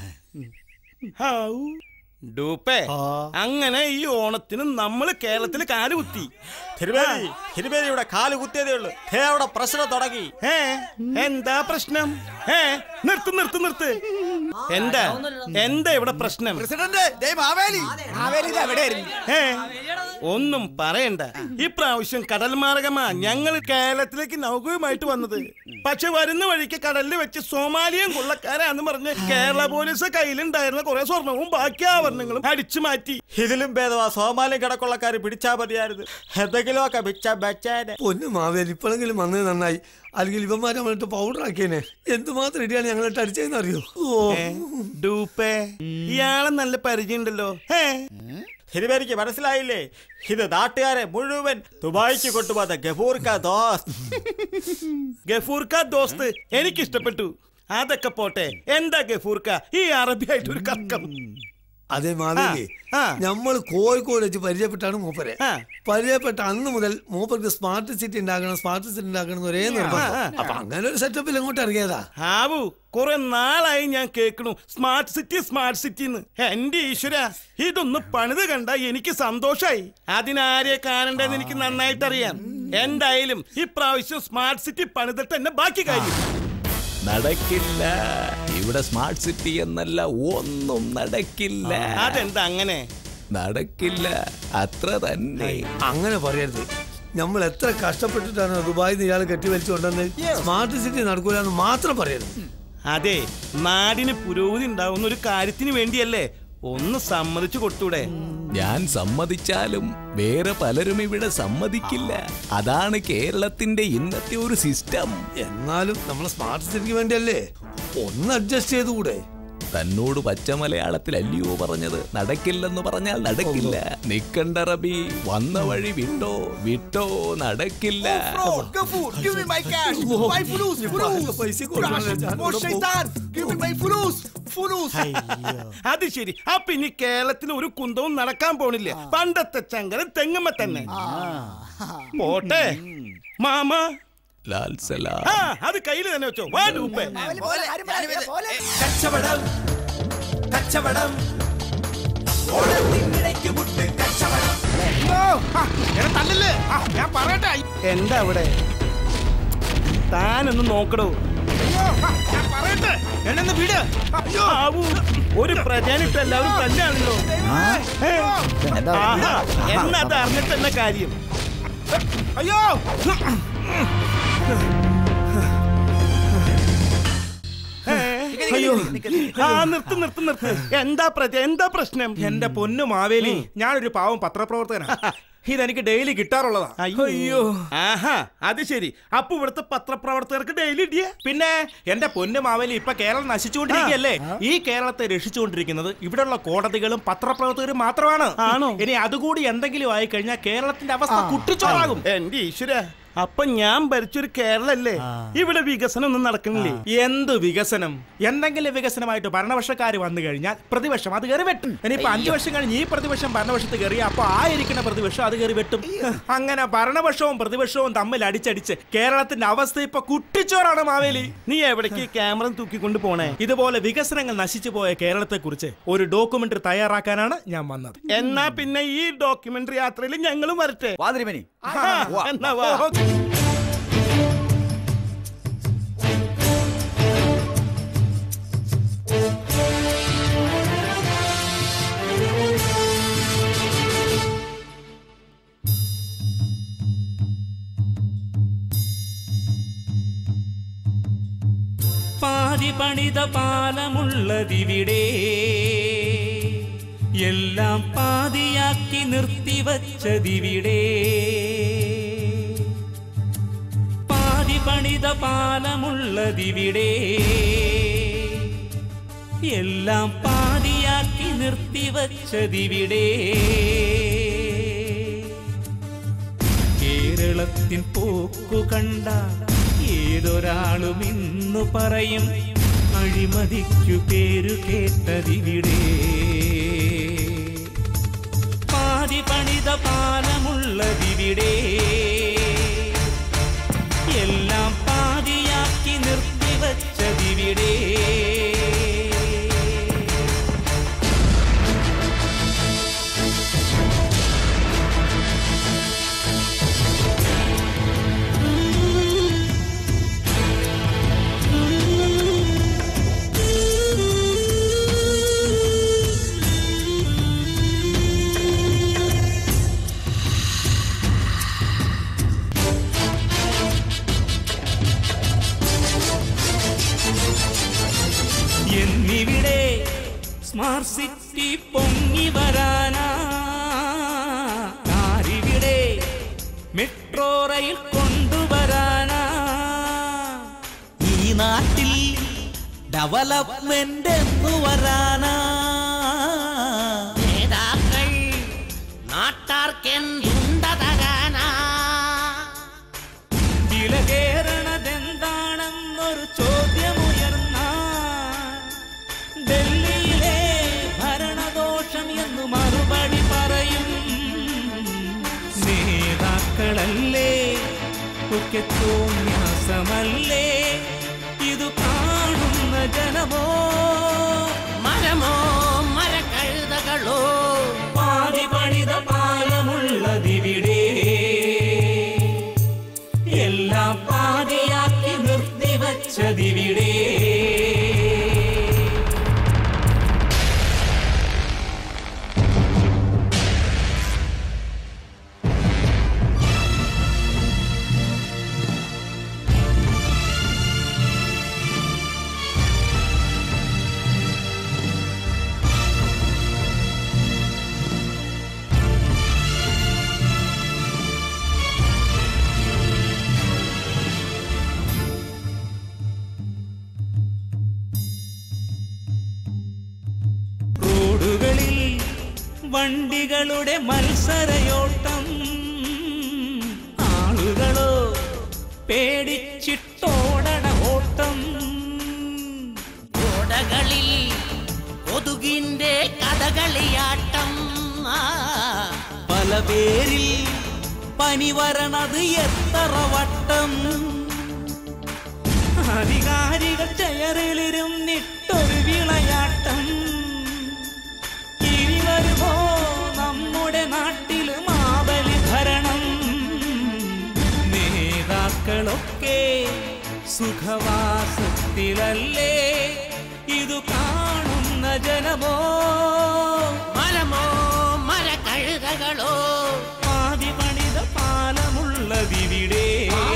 ഹൗ ഡൂപ്പേ അങ്ങനെ ഈ ഓണത്തിന് നമ്മൾ കേരളത്തിൽ കാലുകുത്തി തിരുമേനി തിരുമേനിയുടെ കാല് കുത്തിയതേ ഉള്ളൂ ദേ അവിടെ പ്രശ്നം തുടങ്ങി ഏ എന്താ പ്രശ്നം ഏ നിർത്ത് നിർത്ത് നിർത്ത് എന്താ എന്താ ഇവിടെ പ്രശ്നം പ്രസിഡന്റ് ദേ മാവേലി മാവേലി ഇത് എവിടെയായിരുന്നു ഏ ഒന്നും പറയണ്ട ഇപ്രാവശ്യം കടൽ മാർഗമാ ഞങ്ങൾ കേരളത്തിലേക്ക് നൗകയുമായിട്ട് വന്നത് പക്ഷെ വരുന്ന വഴിക്ക് കടലിൽ വെച്ച് സോമാലിയൻ കൊള്ളക്കാരാന്ന് പറഞ്ഞ് കേരള പോലീസ് കയ്യിലുണ്ടായിരുന്ന കുറെ സ്വർണവും ബാക്കി ആഭരണങ്ങളും അടിച്ചു മാറ്റി ഇതിലും ഭേദമാ സോമാലിയും കിടക്കൊള്ളക്കാർ പിടിച്ചാ മതിയായിരുന്നു എന്തെങ്കിലുമൊക്കെ മിച്ച ബച്ചാനെ പൊന്നു മാവേലി ഇപ്പോഴെങ്കിലും വന്നത് നന്നായി അല്ലെങ്കിൽ ഇവന്മാരെ നമ്മളിട്ട് പൗഡർ ആക്കിയേനെ എന്തുമാത്രം ഇടിയാണ് ഞങ്ങളിട്ട് അടിച്ചതെന്ന് അറിയോ ഓ ഏ, ഡൂപ്പേ ഇയാളെ നല്ല പരിചയമുണ്ടല്ലോ ഏ തിരുമേനിക്ക് മനസ്സിലായില്ലേ ഇത് നാട്ടുകാരെ മുഴുവൻ ദുബായിക്ക് കൊണ്ടുപോകുന്ന ഗഫൂർക്ക ദോസ് ഗഫൂർക്ക ദോസ്ത് എനിക്ക് ഇഷ്ടപ്പെട്ടു അതൊക്കെ പോട്ടെ എന്താ ഗഫൂർക്ക ഈ അറബിയായിട്ട് ഒരു കക്കം അതെ മാവേലി ആ. നമ്മൾ കോഴിക്കോട് വെച്ച് പരിചയപ്പെട്ടാണ് മൂപ്പരെ ആ. പരിചയപ്പെട്ട അന്ന് മുതൽ മൂപ്പർക്ക് സ്മാർട്ട് സിറ്റി ഉണ്ടാക്കണം സ്മാർട്ട് സിറ്റി ഉണ്ടാക്കണം എന്ന് ഒരേ നിർബന്ധം ആ, ആ. അപ്പൊ അങ്ങനെ ഒരു സെറ്റപ്പിൽ അങ്ങോട്ട് ഇറങ്ങിയതാ ആവു കുറെ നാളായി ഞാൻ കേൾക്കണു സ്മാർട്ട് സിറ്റി സ്മാർട്ട് സിറ്റി എന്ന് എന്റെ ഈശ്വര ഇതൊന്ന് പണിത് കണ്ട എനിക്ക് സന്തോഷായി അതിനാരെ കാണണ്ടെന്ന് എനിക്ക് നന്നായിട്ട് അറിയാം എന്തായാലും ഇപ്രാവശ്യം സ്മാർട്ട് സിറ്റി പണിതിട്ട് തന്നെ ബാക്കി കാര്യം നടക്കില്ല ഇവിടെ സ്മാർട്ട് സിറ്റി എന്നല്ല ഒന്നും നടക്കില്ല അതെന്താ അങ്ങനെ നടക്കില്ല അത്ര തന്നെ അങ്ങനെ പറയരുത് നമ്മൾ എത്ര കഷ്ടപ്പെട്ടിട്ടാണ് ദുബായിൽ നിന്ന് ഇയാൾ കെട്ടി വലിച്ചു കൊണ്ടുവന്ന് സ്മാർട്ട് സിറ്റി നടക്കൂല എന്ന് മാത്രം പറയരുത് അതെ നാടിന് പുരോഗതി ഉണ്ടാവുന്ന ഒരു കാര്യത്തിന് വേണ്ടിയല്ലേ ഒന്ന് സമ്മതിച്ചു കൊടുത്തൂടെ ഞാൻ സമ്മതിച്ചാലും വേറെ പലരും ഇവിടെ സമ്മതിക്കില്ല അതാണ് കേരളത്തിന്റെ ഇന്നത്തെ ഒരു സിസ്റ്റം എന്നാലും നമ്മൾ സ്മാർട്ട് സിറ്റിക്ക് വേണ്ടിയല്ലേ ഒന്ന് അഡ്ജസ്റ്റ് ചെയ്തുകൂടെ തന്നോട് പച്ച മലയാളത്തിലല്ലയോ പറഞ്ഞത് നടക്കില്ലെന്ന് പറഞ്ഞാൽ നടക്കില്ല നിക്കണ്ട റബി വന്ന വഴി വിട്ടോ വിട്ടോ നടക്കില്ല Gafur, give me my cash. My fulus, fulus. Oh, shaitan, give me my fulus, fulus. അത് ശരി അപ്പൊ ഇനി കേരളത്തിൽ ഒരു കുന്തവും നടക്കാൻ പോണില്ല പണ്ടത്തെ ചങ്കര തെങ്ങുമ്മ തന്നെ പോട്ടെ മാമ ലാൽ സലാം ആ അത് കയ്യിൽ തന്നെ വെച്ചോ വാ ഡൂപ്പേ കച്ചവടം കച്ചവടം ഓണത്തിനിടയ്ക്ക് മുട്ട് കച്ചവടം തല്ലല്ലേ ഞാൻ പറയട്ടെ എന്താ അവിടെ താനൊന്ന് നോക്കടോ എന്നെ വീട് ആവൂ, ഒരു പ്രജാനിട്ട് എല്ലാവരും തന്നെയാണല്ലോ ഏ? ആഹാ, എന്നാ അത് അറിഞ്ഞിട്ട് തന്നെ കാര്യം അയ്യോ അയ്യോ ആ നിർത്ത് നിർത്ത് നിർത്ത് എന്താ പ്രജ എന്താ പ്രശ്നം എന്റെ പൊന്നു മാവേലി ഞാനൊരു പാവം പത്രപ്രവർത്തകനാ ഇതെനിക്ക് ഡെയിലി കിട്ടാറുള്ളതാ അയ്യോ ആഹാ അത് ശരി അപ്പൊ ഇവിടുത്തെ പത്രപ്രവർത്തകർക്ക് ഡെയിലി ഇടിയ പിന്നെ എന്റെ പൊന്നു മാവേലി ഇപ്പൊ കേരളം നശിച്ചുകൊണ്ടിരിക്കുകയല്ലേ ഈ കേരളത്തെ രക്ഷിച്ചുകൊണ്ടിരിക്കുന്നത് ഇവിടെയുള്ള കോടതികളും പത്രപ്രവർത്തകരും മാത്രമാണ് ആണോ? ഇനി അതുകൂടി എന്തെങ്കിലും ആയി കഴിഞ്ഞാൽ കേരളത്തിന്റെ അവസ്ഥ കുട്ടിച്ചോറാകും എന്റെ ഈശ്വര അപ്പൊ ഞാൻ ഭരിച്ചൊരു കേരളല്ലേ ഇവിടെ വികസനം ഒന്നും നടക്കണില്ലേ എന്ത് വികസനം എന്തെങ്കിലും വികസനമായിട്ട് ഭരണപക്ഷക്കാർ വന്നു കഴിഞ്ഞാൽ പ്രതിപക്ഷം അത് കയറി വെട്ടും ഇനിയിപ്പോ അഞ്ചു വർഷം കഴിഞ്ഞ് ഈ പ്രതിപക്ഷം ഭരണപക്ഷത്ത് കയറി അപ്പൊ ആ ഇരിക്കുന്ന പ്രതിപക്ഷം അത് കയറി വെട്ടും അങ്ങനെ ഭരണപക്ഷവും പ്രതിപക്ഷവും തമ്മിൽ അടിച്ചടിച്ച് കേരളത്തിന്റെ അവസ്ഥ ഇപ്പൊ കുട്ടിച്ചോറാണ് മാവേലി നീ എവിടേക്ക് ക്യാമറ തൂക്കിക്കൊണ്ട് പോണേ ഇതുപോലെ വികസനങ്ങൾ നശിച്ചു പോയ കേരളത്തെ കുറിച്ച് ഒരു ഡോക്യുമെന്ററി തയ്യാറാക്കാനാണ് ഞാൻ വന്നത് എന്നാ പിന്നെ ഈ ഡോക്യുമെന്ററി യാത്രയിൽ ഞങ്ങളും വരട്ടെ വാതിരിമനി ആഹാ, എന്നാ വാ. പാതി പണിത പാലമുള്ളതിവിടെ എല്ലാം പാതിയാക്കി നിർത്തിവച്ചതിവിടെ പാതി പണിത പാലമുള്ളതിവിടെ എല്ലാം പാതിയാക്കി നിർത്തിവച്ചതിവിടെ കേരളത്തിൻ പോക്കു കണ്ട ഏതൊരാളും ഇന്നു പറയും അഴിമതിക്കു പേരു കേട്ടതിവിടെ പാതി പണിത പാലമുള്ളതിവിടെ എല്ലാം പാതിയാക്കി നിർത്തിവച്ചതിവിടെ എന്നിവിടെ സ്മാർട്ട് സിറ്റി പൊങ്ങി വരാനാ ആരിവിടെ മെട്രോ റെയിൽ കൊണ്ടുവരാനാ ഈ നാട്ടിൽ ഡെവലപ്മെന്റ് എന്ന് വരാനാ നേതാക്കൾ നാട്ടാർക്കെന്തുണ്ട തരാനാ വിലകേറണതെന്താണെന്നൊരു ചോദ്യമുയർന്ന ഡൽഹിയിലെ ഭരണദോഷം എന്ന് മറുപടി പറയും നേതാക്കളല്ലേ ഒക്കെ തോന്യാസമല്ലേ ഇത് കാണുന്ന ജനമോ മരമോ മരക്കഴുതകളോ പാതി പണിത പാലമുള്ളതിവിടെ എല്ലാം പാതിയാക്കി നിർത്തിവച്ചതിവിടെ നാടുകളിൽ വണ്ടികളുടെ മത്സരയോട്ടം ആളുകളോ പേടിച്ചിട്ടോടണ ഓട്ടം ഓടകളിൽ കൊതുകിന്റെ കഥകളിയാട്ടം ആ, പല പേരിൽ പനി വരണത് എത്ര വട്ടം അധികാരികൾ ചെയറിലിരുന്നിട്ടൊരു വിളയാട്ടം ഇനി വരുമോ നമ്മുടെ നാട്ടിൽ മാബലി ഭരണം നേതാക്കളൊക്കെ സുഖവാസത്തിലല്ലേ ഇതു കാണുന്ന ജനമോ മരമോ മരക്കഴുതകളോ പാതി പണിത പാലമുള്ളതിവിടെ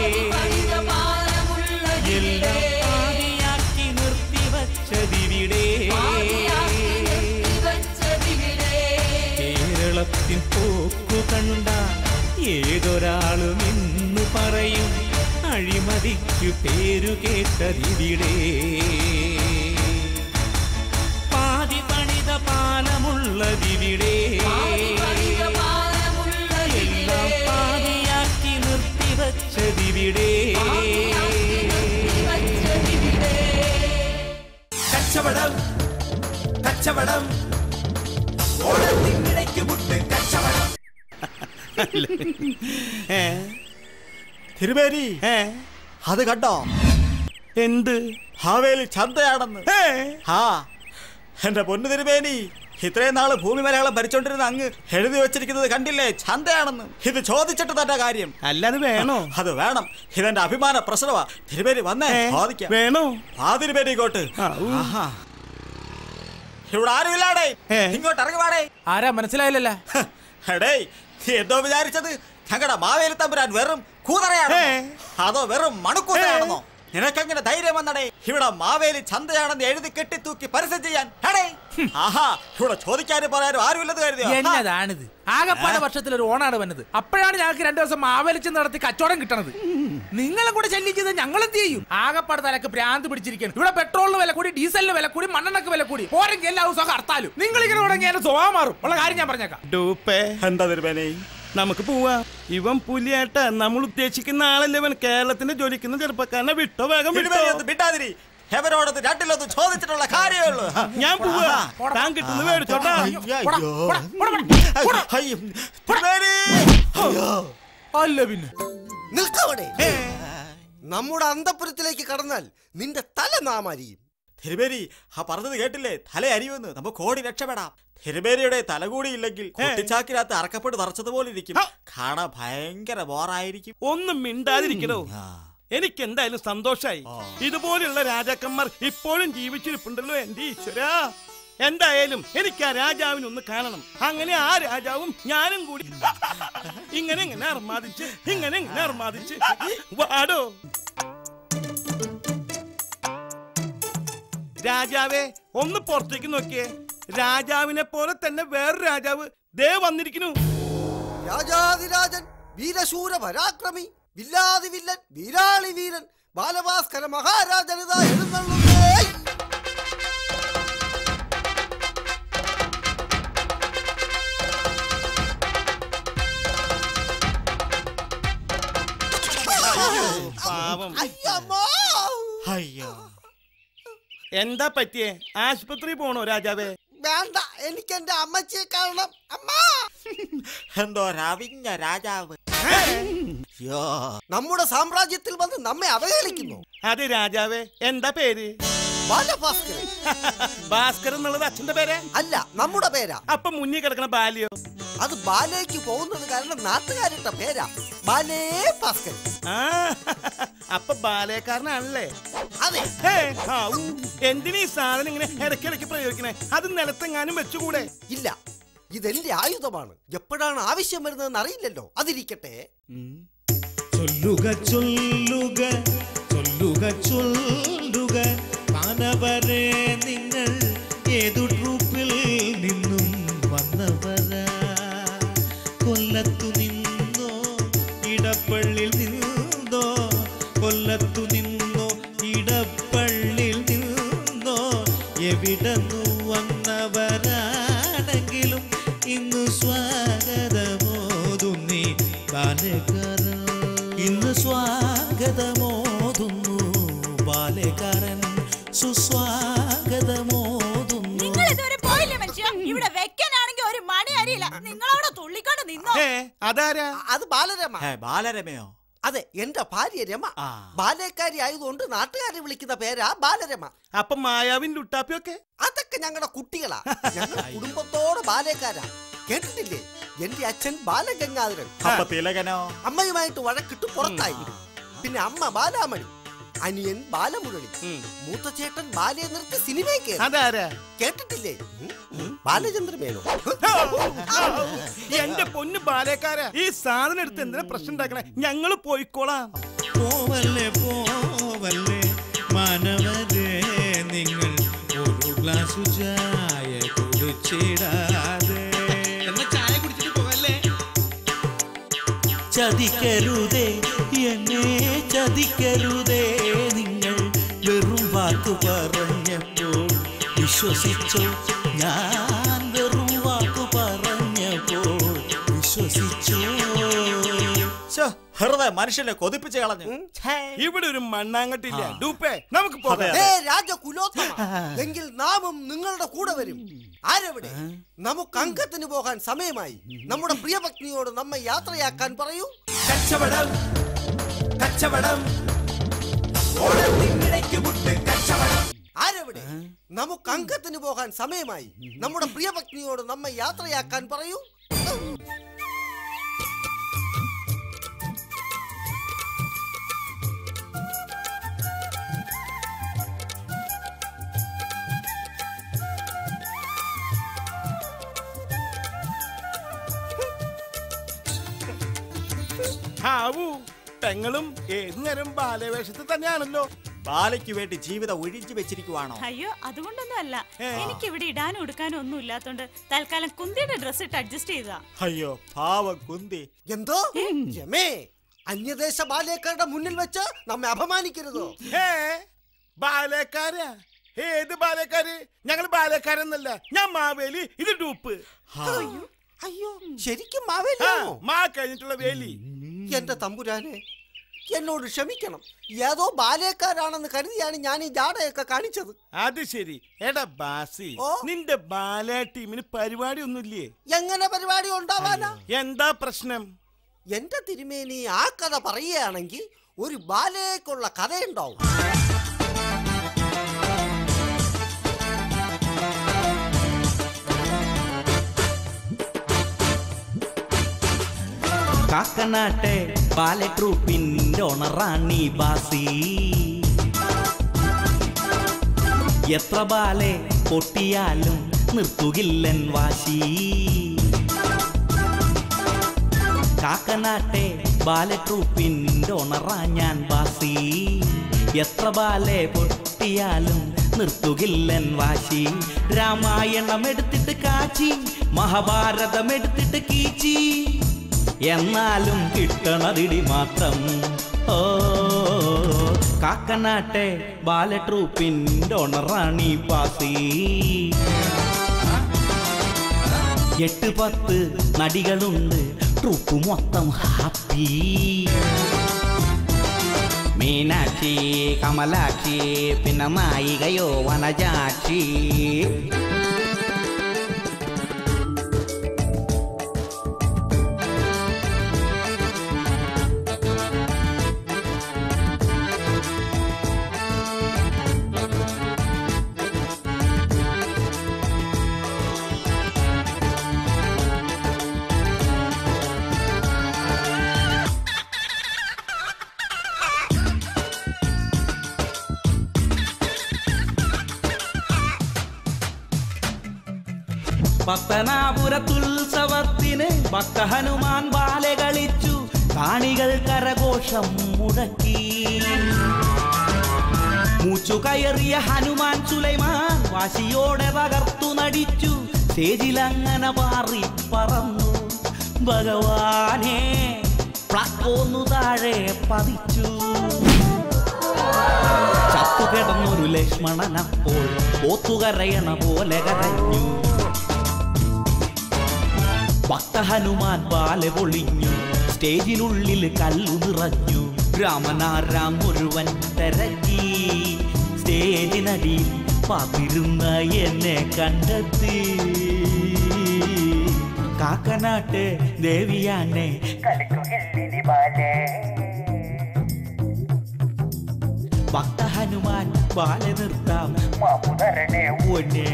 എല്ലാം പാതിയാക്കി നിർത്തിവച്ചതിവിടെ കേരളത്തിൻ പോക്കു കണ്ട ഏതൊരാളും ഇന്ന് പറയും അഴിമതിക്കു പേരു കേട്ടതിവിടെ പാതി പണിത പാലമുള്ളതിവിടെ എല്ലാം പാതിയാക്കി നിർത്തിവച്ചതിവിടെ കച്ചവടം കച്ചവടം ഓണത്തിനിടയ്ക്ക് മുട്ട് കച്ചവടം തിരുമേനി അത് കണ്ടോ എന്ത് ഹാവേലി ചന്തയാണെന്ന് ആ എന്റെ പൊന്നു തിരുമേനി ഇത്രയും നാള് ഭൂമി മലയാളം ഭരിച്ചോണ്ടിരുന്ന അങ്ങ് എഴുതി വെച്ചിരിക്കുന്നത് കണ്ടില്ലേ ചന്തയാണെന്ന് ഇത് ചോദിച്ചിട്ട് തന്നെ കാര്യം അല്ല അത് വേണോ അത് വേണം ഇതെന്റെ അഭിമാന പ്രശ്നമാ തിരുമേനി വന്നേ ഏ, ചോദിക്കാം വേണോ ആ തിരുമേനി ഇങ്ങോട്ട് ആഹാ. ഇവിടെ ആരുമില്ലാടേ ഇങ്ങോട്ട് ഇറങ്ങി വാടേ ആരാ മനസ്സിലായില്ലല്ല എടേ നീ എന്തോ വിചാരിച്ചത് ഞങ്ങളുടെ മാവേലി തമ്പുരാൻ വെറും കൂതറയാണോ അതോ വെറും മണക്കൂതറയാണെന്നോ നിനക്കെങ്ങനെ ധൈര്യം വന്നടേ ഇവിടെ മാവേലി ചന്തയാണെന്ന് എഴുതി കെട്ടിത്തൂക്കി പരസ്യം ചെയ്യാൻ എടേ ആഹാ ഇവിടെ ചോദിക്കാനും പറയാനും ആരുമില്ലെന്ന് കരുതിയോ ഹാ. എന്നതാണിത് ആകപ്പാടെ വർഷത്തിൽ ഒരു ഓണാണ് വന്നത് അപ്പോഴാണ് ഞങ്ങൾക്ക് രണ്ടു ദിവസം മാവേലിച്ച് നടത്തി കച്ചവടം കിട്ടണത് നിങ്ങളും കൂടെ ശല്യം ചെയ്ത് ഞങ്ങൾ എന്ത് ചെയ്യും ആകപ്പാട് തലക്ക് ഭ്രാന്ത് പിടിച്ചിരിക്കണം ഇവിടെ പെട്രോളിന് വില കൂടി ഡീസലിന് വില കൂടി മണ്ണെണ്ണക്ക് വില കൂടി പോരെങ്കിൽ എല്ലാ ദിവസവും ഹർത്താലും നിങ്ങൾ ഇങ്ങനെ തുടങ്ങി എന്റെ സ്വഭാവം മാറും ഉള്ള കാര്യം ഞാൻ പറഞ്ഞേക്കാം ഡൂപ്പേ എന്താ തിരുമേനി നമുക്ക് പോവാം ഇവൻ പുലിയാട്ട നമ്മൾ ഉദ്ദേശിക്കുന്ന ആളല്ലേ ഇവൻ കേരളത്തിന്റെ ജോലിക്കുന്ന ചെറുപ്പക്കാരനെ വിട്ടോ വേഗം വിട്ടോ തിരുമേനി ഒന്ന് വിട്ടാതിരി എവരോടത് രണ്ടിലൊന്ന് ചോദിച്ചിട്ടുള്ള കാര്യമേ ഉള്ളൂ ഞാൻ പോവാ താൻ കിട്ടുന്നത് മേടിച്ചോട്ടാ അയ്യോ, തിരുമേനി അല്ല പിന്നെ നിൽക്കവിടെ നമ്മുടെ അന്തപുരത്തിലേക്ക് കടന്നാൽ നിന്റെ തല നാമരിയും തിരുമേനി ആ പറഞ്ഞത് കേട്ടില്ലേ തല അരിയുമെന്ന് നമുക്ക് ഓടി രക്ഷപ്പെടാം തിരുമേനിയുടെ തലകൂടി ഇല്ലെങ്കിൽ കുട്ടിച്ചാക്കിനകത്ത് അറക്കപ്പെട്ട് നിറച്ചതുപോലെ ഇരിക്കും കാണാൻ ഭയങ്കര ബോറായിരിക്കും ഒന്നും മിണ്ടാതിരിക്കണോ എനിക്ക് എന്തായാലും സന്തോഷായി ഇതുപോലെയുള്ള രാജാക്കന്മാർ ഇപ്പോഴും ജീവിച്ചിരിപ്പുണ്ടല്ലോ എന്റെ ഈശ്വര എന്തായാലും എനിക്ക് ആ രാജാവിനെ ഒന്ന് കാണണം അങ്ങനെ ആ രാജാവും ഞാനും കൂടി ഇങ്ങനെ ഇങ്ങനെ അർമാദിച്ച് ഇങ്ങനെ ഇങ്ങനെ അർമാദിച്ച് വാടോ രാജാവേ ഒന്ന് പുറത്തേക്ക് നോക്കിയേ രാജാവിനെ പോലെ തന്നെ വേറൊരു രാജാവ് ദേ വന്നിരിക്കുന്നു രാജാതിരാജൻ വീരശൂര പരാക്രമി വില്ലാതി വില്ലൻ വീരാളി വീരൻ ബാലഭാസ്കര മഹാരാജനിത എഴുന്നള്ളുന്നേ പാവം അയ്യമ്മോ അയ്യോ എന്താ പറ്റിയേ ആശുപത്രി പോണോ രാജാവേ വേണ്ട എനിക്ക് എന്റെ അമ്മച്ചിയെ കാണണം അമ്മ എന്തോ രവിഞ്ഞ രാജാവ് യ്യോ. നമ്മുടെ സാമ്രാജ്യത്തിൽ വന്ന് നമ്മെ അവഹേളിക്കുന്നു അതെ രാജാവേ എന്താ പേര് ബാലഭാസ്കരൻ ഭാസ്കർ എന്നുള്ളത് അച്ഛന്റെ പേര് അല്ല നമ്മുടെ പേരാ അപ്പൊ മുന്നിൽ കിടക്കണ ബാലിയോ അത് ബാലേക്ക് പോകുന്നത് കാരണം നാട്ടുകാരിട്ട പേരാ ബാലേ ഭാസ്കരൻ ആ അപ്പൊ ബാലയക്കാരനാണല്ലേ അതെ ഹേ, ഹാവൂ. എന്തിനീ സാധനം ഇങ്ങനെ ഇടയ്ക്കിടയ്ക്ക് പ്രയോഗിക്കണേ അത് നിലത്തെങ്ങാനും വെച്ചുകൂടെ ഇല്ല ഇതെന്റെ ആയുധമാണ് എപ്പോഴാണ് ആവശ്യം വരുന്നതെന്ന് അറിയില്ലല്ലോ അതിരിക്കട്ടെ ചൊല്ലുക ചൊല്ലുക ചൊല്ലുക ചൊല്ലുക മാനവരെ നിങ്ങൾ ഏതു ട്രൂപ്പിൽ നിന്നും വന്നവരാ കൊല്ലത്തു നിന്നോ ഇടപ്പള്ളിൽ നിന്നോ കൊല്ലത്തു നിന്നോ ഇടപ്പള്ളിൽ നിന്നോ എവിടന്നു വന്നവരാ എങ്കിലും ഇന്ന് സ്വാഗതമോതുന്നീ ബാലകാരൻ ഇന്ന് സ്വാഗതമോതുന്നു ബാലകാരൻ സുസ്വാഗതമോതുന്നു നിങ്ങൾ ഇതുവരെ പോയില്ലേ മനുഷ്യ ഇവിടെ വെക്കാനാണെങ്കിൽ ഒരു മണി അരിയില്ല നിങ്ങളവിടെ തുള്ളിക്കൊണ്ട് നിന്നോ അതാരാ അത് ബാലരമ ബാലരമയോ അതെ എന്റെ ഭാര്യ രമ ബാലക്കാരി ആയതുകൊണ്ട് നാട്ടുകാരെ വിളിക്കുന്ന പേരാ ബാലരമ അപ്പൊ മായാവിൻ ലുട്ടാപ്പിയൊക്കെ അതൊക്കെ ഞങ്ങളുടെ കുട്ടികളാ ഞങ്ങൾ കുടുംബത്തോടെ ബാലേക്കാരാ കേട്ടിട്ടില്ലേ എന്റെ അച്ഛൻ ബാലഗംഗാധരൻ അപ്പൊ തിലകനോ അമ്മയുമായിട്ട് വഴക്കിട്ട് പുറത്തായി പിന്നെ അമ്മ ബാലാമണി അനിയൻ ബാലമുരളി മൂത്ത ചേട്ടൻ ബാലയെ നിർത്തി സിനിമയിൽ കേറി. അതാരാ കേട്ടിട്ടില്ലേ ഉം, ഉം, ബാലചന്ദ്രമേനോ എന്റെ പൊന്ന് ബാലേക്കാരാ ഈ സാധനം എടുത്ത് എന്തിനാ പ്രശ്നം ഉണ്ടാക്കണേ ഞങ്ങള് പോയിക്കോളാം പോവല്ലേ പോവല്ലേ മാനവരെ നിങ്ങൾ ഒരു ഗ്ലാസ് ചായ കുടിച്ചിടാതെ എന്നാ ചായ കുടിച്ചിട്ട് പോവല്ലേ ചതിക്കരുതേ എന്നെ ചതിക്കരുതേ നിങ്ങൾ വെറും വാക്ക് പറഞ്ഞപ്പോൾ വിശ്വസിച്ചോ ഞാൻ വെറും വാക്ക് പറഞ്ഞപ്പോൾ വിശ്വസിച്ചോ ഹൃദയ മനുഷ്യനെ കൊതിപ്പിച്ച് കളഞ്ഞു ഇവിടെ ഒരു മണ്ണാങ്കട്ടില്ല ഡൂപ്പേ നമുക്ക് അതെ, പോകാം അതെ. ഏ രാജകുലോത്തമ എങ്കിൽ നാമും നിങ്ങളുടെ കൂടെ വരും ആരെവിടെ നമുക്ക് അംഗത്തിന് പോകാൻ സമയമായി നമ്മുടെ പ്രിയപത്നിയോട് നമ്മെ യാത്രയാക്കാൻ പറയൂ കച്ചവടം കച്ചവടം ഓണത്തിനിടയ്ക്ക് മുട്ട് കച്ചവടം ആരെവിടെ നമുക്ക് അംഗത്തിന് പോകാൻ സമയമായി നമ്മുടെ പ്രിയപത്നിയോട് നമ്മെ യാത്രയാക്കാൻ പറയൂ ഹാവു പെങ്ങളും ഏത് നേരം ബാലവേഷത്തിൽ തന്നെയാണല്ലോ ബാലയ്ക്ക് വേണ്ടി ജീവിതം ഒഴിഞ്ഞു വെച്ചിരിക്കുവാണോ അയ്യോ അതുകൊണ്ടൊന്നും അല്ല എനിക്ക് ഇവിടെ ഇടാനും എടുക്കാനും ഒന്നും ഇല്ലാത്തോണ്ട് തൽക്കാലം കുന്തിയുടെ ഡ്രസ് ഇട്ട് അഡ്ജസ്റ്റ് ചെയ്തതാ അയ്യോ പാവം കുന്തി എന്തോ രമേ അന്യദേശ ബാലേക്കാരുടെ മുന്നിൽ വെച്ച് നമ്മെ അപമാനിക്കരുതോ ഏ ബാലേക്കാരാ ഏത് ബാലേക്കാര് ഞങ്ങൾ ബാലേക്കാരെന്നല്ല ഞാൻ മാവേലി ഇത് ഡൂപ്പ് അയ്യോ അയ്യോ ശരിക്കും മാവേലി ആ, മാ കഴിഞ്ഞിട്ടുള്ള വേലി എന്റെ തമ്പുരാനെ എന്നോട് ക്ഷമിക്കണം ഏതോ ബാലേക്കാരാണെന്ന് കരുതിയാണ് ഞാൻ ഈ ജാടയൊക്കെ കാണിച്ചത് അത് ശരി എടാ ബാസി നിന്റെ ബാല ടീമിന് പരിപാടി ഒന്നുമില്ലേ എങ്ങനെ പരിപാടി ഉണ്ടാവാനാ എന്താ പ്രശ്നം എന്റെ തിരുമേനി ആ കഥ പറയുകയാണെങ്കിൽ ഒരു ബാലയ്ക്കുള്ള കഥയുണ്ടാവും കാക്കനാട്ടെ ബാലെ ട്രൂപ്പിന്റെ ഓണറാണി ബാസി എത്ര ബാലെ പൊട്ടിയാലും നിർത്തുകില്ലൻ വാശി കാക്കനാട്ടെ ബാലെ ട്രൂപ്പിന്റെ ഓണറാ ഞാൻ ബാസി എത്ര ബാലെ പൊട്ടിയാലും നിർത്തുകില്ലൻ വാശി രാമായണം എടുത്തിട്ട് കാച്ചി മഹാഭാരതം എടുത്തിട്ട് കീച്ചി എന്നാലും കിട്ടണതിടി മാത്രം ഓ കാക്കനാട്ടെ ബാല ട്രൂപ്പിൻ്റെ ഓണറാണി പാസി എട്ട് പത്ത് നടികളുണ്ട് ട്രൂപ്പ് മൊത്തം ഹാപ്പി മീനാക്ഷി കമലാക്ഷി പിന്നെ നായികയോ വനജാക്ഷി പത്തനാപുരത്തുത്സവത്തിന് ഭക്തഹനുമാൻ ബാല കളിച്ചു കാണികൾ കരഘോഷം മുടക്കി മൂച്ചു കയറിയ ഹനുമാൻ സുലൈമാൻ വാശിയോടെ തകർത്തു നടിച്ചു സ്റ്റേജിലങ്ങനെ പാറി പറന്നു ഭഗവാനെ പ്ലക്കോന്നു താഴെ പതിച്ചു ചത്തുകിടന്നൊരു ലക്ഷ്മണനപ്പോൾ ഓത്തുകരയണ പോലെ കരഞ്ഞു ഭക്തഹനുമാൻ ബാല പൊളിഞ്ഞു സ്റ്റേജിനുള്ളിൽ കല്ലു നിറഞ്ഞു രാമനാരാം മുഴുവൻ തിരക്കി സ്റ്റേജിനടിയിൽ പാത്തിരുന്ന എന്നെ കണ്ടെത്തി കാക്കനാട്ട് ദേവിയാനെ ഭക്തഹനുമാൻ ബാല നിർത്താം ഒന്നേ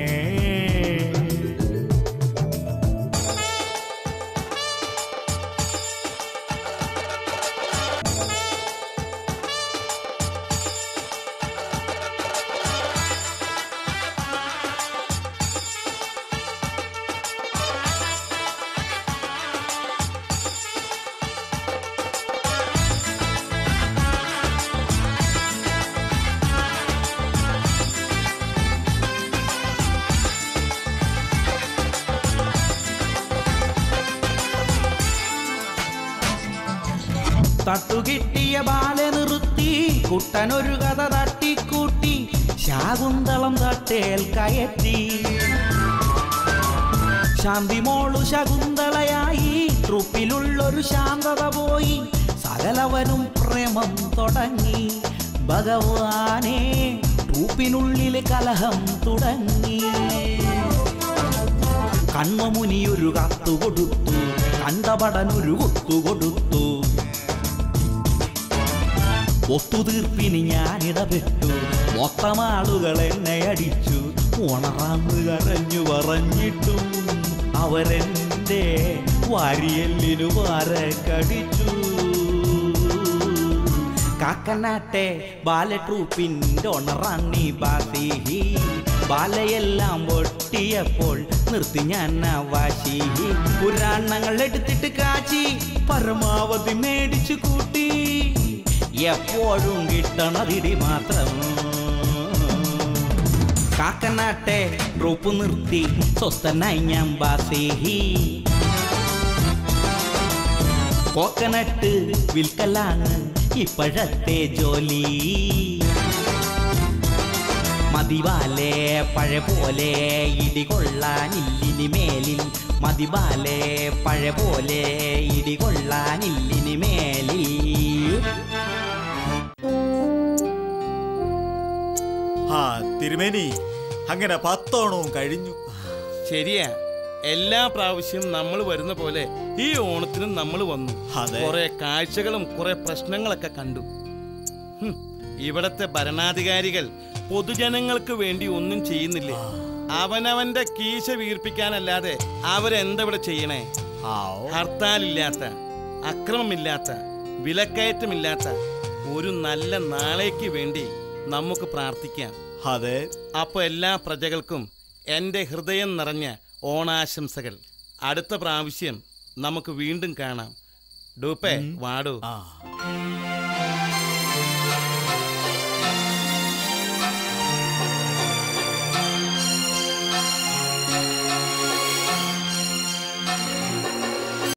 തട്ടുകിട്ടിയ ബാല നിർത്തി കുട്ടനൊരു കഥ തട്ടിക്കൂട്ടി ശാകുന്തളം തട്ടേൽ കയറ്റി ശാന്തിമോളു ശകുന്തളയായി ട്രൂപ്പിലുള്ളൊരു ശാന്തത പോയി സകലവനും പ്രേമം തുടങ്ങി ഭഗവാനെ ട്രൂപ്പിനുള്ളിൽ കലഹം തുടങ്ങി കണ്മമുനിയൊരു കത്തു കൊടുത്തു കണ്ടപടനൊരു കൊത്തു കൊടുത്തു ഒത്തുതീർപ്പിന് ഞാൻ ഇടപെട്ടു മൊത്തം ആളുകൾ എന്നെ അടിച്ചു ഉണറാന്ന് കരഞ്ഞു പറഞ്ഞിട്ടും അവരെന്റെ വാരിയല്ലിനു വാര കടിച്ചു കാക്കനാട്ടെ ബാല ട്രൂപ്പിന്റെ ഒണറാണി ബാസിഹി ബാലയെല്ലാം പൊട്ടിയപ്പോൾ നിർത്തി ഞാൻ ആ വാശി പുരാണങ്ങൾ എടുത്തിട്ട് കാച്ചി പരമാവധി മേടിച്ചു കൂട്ടി എപ്പോഴും കിട്ടണതിടി മാത്രം കാക്കനാട്ടെ ട്രൂപ്പ് നിർത്തി സ്വസ്ഥനായി ഞാൻ ബാസേഹി കോക്കനട്ട് വിൽക്കലാണ് ഇപ്പോഴത്തെ ജോലി മതിവാലേ പഴ പോലെ ഇടികൊള്ളാനില്ലിനി മേലിൽ മതിവാലേ പഴ പോലെ ഇടികൊള്ളാനില്ലിനി മേലിൽ ആ തിരുമേനി അങ്ങനെ പത്തോണവും കഴിഞ്ഞു ശരിയാ എല്ലാ പ്രാവശ്യവും നമ്മൾ വരുന്ന പോലെ ഈ ഓണത്തിനും നമ്മൾ വന്നു അതെ. കുറെ കാഴ്ചകളും കുറെ പ്രശ്നങ്ങളൊക്കെ കണ്ടു ഹും, ഇവിടത്തെ ഭരണാധികാരികൾ പൊതുജനങ്ങൾക്ക് വേണ്ടി ഒന്നും ചെയ്യുന്നില്ലേ അവനവന്റെ കീശ വീർപ്പിക്കാനല്ലാതെ അവരെന്താ ഇവിടെ ചെയ്യണേ ഹർത്താലില്ലാത്ത അക്രമമില്ലാത്ത വിലക്കയറ്റമില്ലാത്ത ഒരു നല്ല നാളേക്ക് വേണ്ടി നമുക്ക് പ്രാർത്ഥിക്കാം അതെ അപ്പൊ എല്ലാ പ്രജകൾക്കും എൻ്റെ ഹൃദയം നിറഞ്ഞ ഓണാശംസകൾ അടുത്ത പ്രാവശ്യം നമുക്ക് വീണ്ടും കാണാം ഡൂപ്പേ വാടൂ